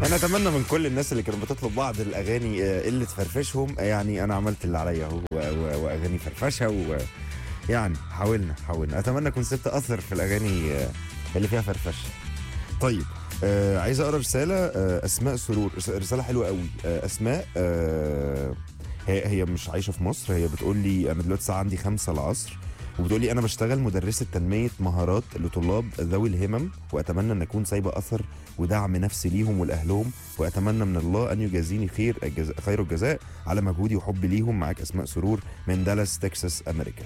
انا اتمنى من كل الناس اللي كانت بتطلب بعض الاغاني آه، اللي تفرفشهم يعني انا عملت اللي عليا اهو و- و- واغاني فرفشه و يعني حاولنا حاولنا اتمنى اكون سبت اثر في الاغاني آه، اللي فيها فرفشه طيب آه عايز اقرا رساله آه اسماء سرور رس- رساله حلوه قوي آه اسماء آه هي هي مش عايشه في مصر هي بتقول لي انا دلوقتي الساعه عندي خمسة العصر وبتقول لي انا بشتغل مدرسه تنميه مهارات لطلاب ذوي الهمم واتمنى ان اكون سايبه اثر ودعم نفسي ليهم ولاهلهم واتمنى من الله ان يجازيني خير الجزاء خير الجزاء على مجهودي وحبي ليهم معاك اسماء سرور من دالاس تكساس امريكا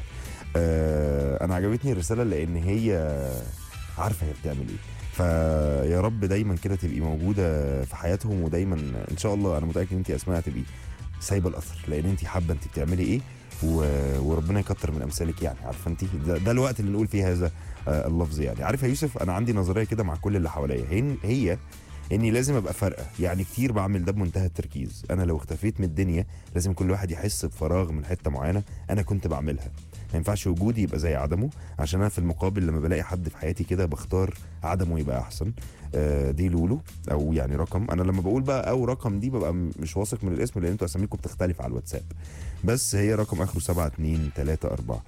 آه انا عجبتني الرساله لان هي عارفه هي بتعمل ايه فيا رب دايما كده تبقي موجوده في حياتهم ودايما ان شاء الله انا متاكد ان انت اسماء هتبقي سايبه الاثر لان انت حابه انت بتعملي ايه و... وربنا يكتر من امثالك يعني عارفه انت ده, ده الوقت اللي نقول فيه هذا آه اللفظ يعني عارف يا يوسف انا عندي نظريه كده مع كل اللي حواليا هي, هي اني لازم ابقى فارقه يعني كتير بعمل ده بمنتهى التركيز انا لو اختفيت من الدنيا لازم كل واحد يحس بفراغ من حته معينه انا كنت بعملها ما ينفعش وجودي يبقى زي عدمه عشان انا في المقابل لما بلاقي حد في حياتي كده بختار عدمه يبقى احسن آه دي لولو او يعني رقم انا لما بقول بقى او رقم دي ببقى م- مش واثق من الاسم لان انتوا اساميكم بتختلف على الواتساب بس هي رقم اخره 7 2 3 4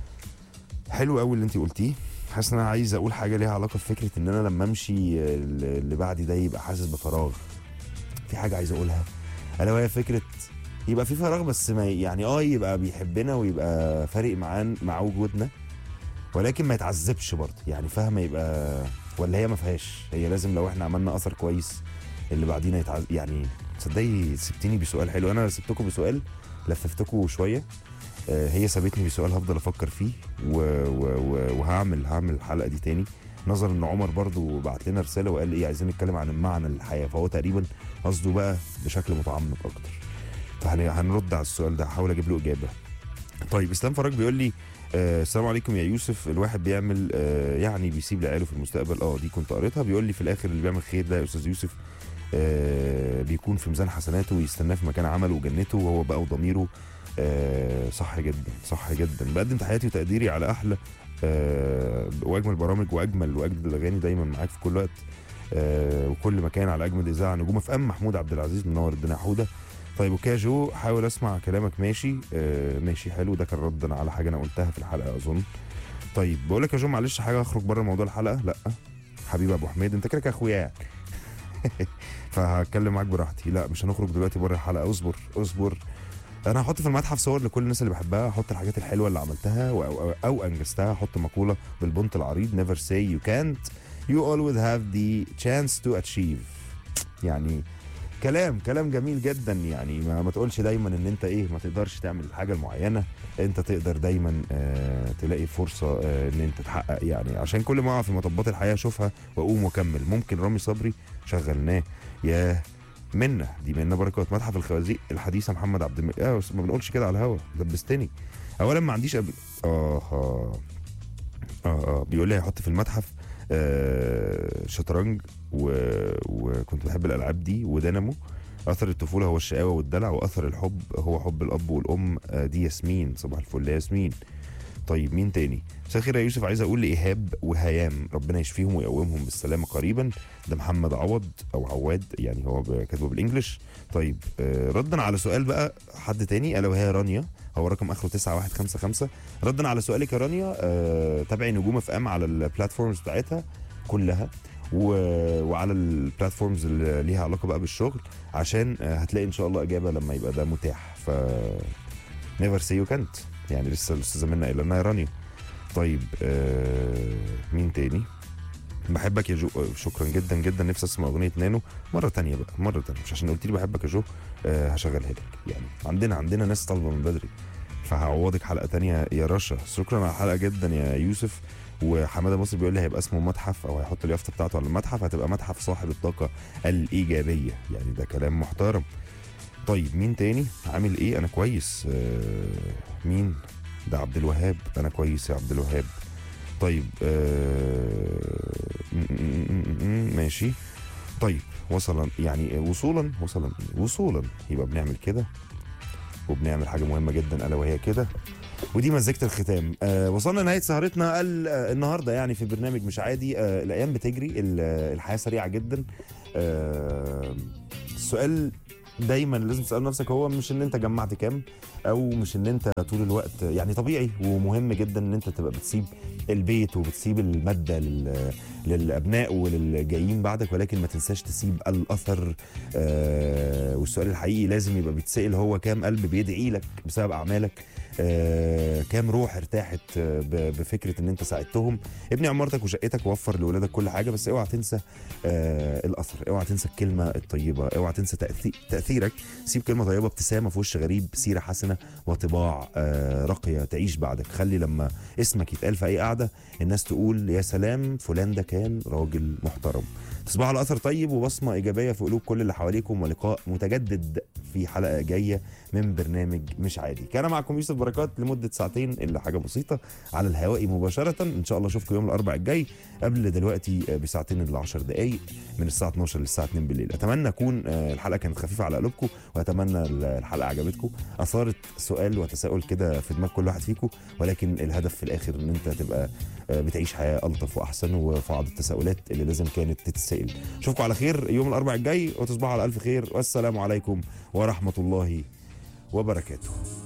حلو قوي اللي انت قلتيه حاسس ان انا عايز اقول حاجه ليها علاقه بفكره ان انا لما امشي آه، اللي بعدي ده يبقى حاسس بفراغ في حاجه عايز اقولها الا وهي فكره يبقى في فراغ بس ما يعني اه يبقى بيحبنا ويبقى فارق معاه مع وجودنا ولكن ما يتعذبش برضه يعني فاهمه يبقى ولا هي ما فيهاش هي لازم لو احنا عملنا اثر كويس اللي بعدينا يتعذب يعني تصدقي سبتيني بسؤال حلو انا سبتكم بسؤال لففتكم شويه آه، هي سابتني بسؤال هفضل افكر فيه و... و... و... وهعمل هعمل الحلقه دي تاني نظرا ان عمر برضو بعت لنا رساله وقال ايه عايزين نتكلم عن المعنى للحياه فهو تقريبا قصده بقى بشكل متعمق اكتر فهنرد على السؤال ده هحاول اجيب له اجابه طيب اسلام فراج بيقول لي آه السلام عليكم يا يوسف الواحد بيعمل آه يعني بيسيب لعياله في المستقبل اه دي كنت قريتها بيقول لي في الاخر اللي بيعمل خير ده يا استاذ يوسف آه بيكون في ميزان حسناته ويستناه في مكان عمله وجنته وهو بقى وضميره آه صح جدا صح جدا بقدم تحياتي وتقديري على احلى آه واجمل برامج واجمل واجدد الاغاني دايما معاك في كل وقت آه وكل مكان على اجمل اذاعه نجوم اف ام محمود عبد العزيز منور الدنيا حوده طيب اوكي يا جو حاول اسمع كلامك ماشي آه ماشي حلو ده كان ردا على حاجه انا قلتها في الحلقه اظن طيب بقول لك يا جو معلش حاجه اخرج بره موضوع الحلقه لا حبيبي ابو حميد انت كده كاخويا يعني فهتكلم معاك براحتي لا مش هنخرج دلوقتي بره الحلقه اصبر اصبر انا هحط في المتحف صور لكل الناس اللي بحبها هحط الحاجات الحلوه اللي عملتها او, أو, أو انجزتها هحط مقوله بالبنط العريض never say you can't you always have the chance to achieve يعني كلام كلام جميل جدا يعني ما, ما تقولش دايما ان انت ايه ما تقدرش تعمل الحاجه المعينه انت تقدر دايما آه تلاقي فرصه آه ان انت تحقق يعني عشان كل ما اقع في مطبات الحياه اشوفها واقوم واكمل ممكن رامي صبري شغلناه ياه منا دي منا بركات متحف الخوازيق الحديثه محمد عبد الملك اه بس ما بنقولش كده على الهوا دبستني اولا ما عنديش قبل اه اه اه, آه. بيقول لي هيحط في المتحف آه شطرنج و... وكنت بحب الالعاب دي ودينامو اثر الطفوله هو الشقاوه والدلع واثر الحب هو حب الاب والام آه دي ياسمين صباح الفل يا ياسمين طيب مين تاني مساء الخير يا يوسف عايز اقول لايهاب وهيام ربنا يشفيهم ويقومهم بالسلامه قريبا ده محمد عوض او عواد يعني هو ب- كاتبه بالانجلش طيب آه ردا على سؤال بقى حد تاني الا وهي رانيا هو رقم اخره 9155 ردا على سؤالك يا رانيا آه تابعي نجوم اف ام على البلاتفورمز بتاعتها كلها و... وعلى البلاتفورمز اللي ليها علاقه بقى بالشغل عشان آه، هتلاقي ان شاء الله اجابه لما يبقى ده متاح ف نيفر سي يو كانت يعني لسه الاستاذه منى قايله لنا يا رانيا طيب آه مين تاني بحبك يا جو آه، شكرا جدا جدا نفسي اسمع اغنيه نانو مره تانية بقى مره تانية مش عشان قلت لي بحبك يا جو آه هشغلها لك يعني عندنا عندنا ناس طالبه من بدري فهعوضك حلقه تانية يا رشا شكرا على الحلقه جدا يا يوسف وحماده مصر بيقول لي هيبقى اسمه متحف او هيحط اليافطه بتاعته على المتحف هتبقى متحف صاحب الطاقه الايجابيه يعني ده كلام محترم طيب مين تاني عامل ايه انا كويس آه مين ده عبد الوهاب انا كويس يا عبد الوهاب طيب آه م- م- م- م- ماشي طيب وصلا يعني وصولا وصلا وصولا يبقى بنعمل كده وبنعمل حاجه مهمه جدا الا وهي كده ودي مزيكة الختام آه وصلنا لنهاية سهرتنا ال- آه، النهاردة يعني في برنامج مش عادي آه الأيام بتجري ال- آه، الحياة سريعة جدا آه، السؤال دايما لازم تسال نفسك هو مش ان انت جمعت كام او مش ان انت طول الوقت يعني طبيعي ومهم جدا ان انت تبقى بتسيب البيت وبتسيب الماده لل للابناء وللجايين بعدك ولكن ما تنساش تسيب الاثر آه والسؤال الحقيقي لازم يبقى بيتسال هو كام قلب بيدعي لك بسبب اعمالك آه كام روح ارتاحت آه، ب- بفكره ان انت ساعدتهم ابني عمارتك وشقتك ووفر لاولادك كل حاجه بس اوعى تنسى آه الاثر اوعى تنسى الكلمه الطيبه اوعى تنسى تأثي- تاثيرك سيب كلمه طيبه ابتسامه في وش غريب سيره حسنه وطباع آه راقيه تعيش بعدك خلي لما اسمك يتقال في اي قعده الناس تقول يا سلام فلان ده كان راجل محترم تصبحوا على اثر طيب وبصمه ايجابيه في قلوب كل اللي حواليكم ولقاء متجدد في حلقه جايه من برنامج مش عادي كان معكم يوسف بركات لمده ساعتين الا حاجه بسيطه على الهواء مباشره ان شاء الله اشوفكم يوم الاربعاء الجاي قبل دلوقتي بساعتين الا 10 دقائق من الساعه 12 للساعه 2 بالليل اتمنى اكون آه، الحلقه كانت خفيفه على قلوبكم واتمنى الحلقه عجبتكم اثارت سؤال وتساؤل كده في دماغ كل واحد فيكم ولكن الهدف في الاخر ان انت تبقى آه، بتعيش حياه الطف واحسن وفي بعض التساؤلات اللي لازم كانت تتسال اشوفكم على خير يوم الاربعاء الجاي وتصبحوا على الف خير والسلام عليكم ورحمه الله وبركاته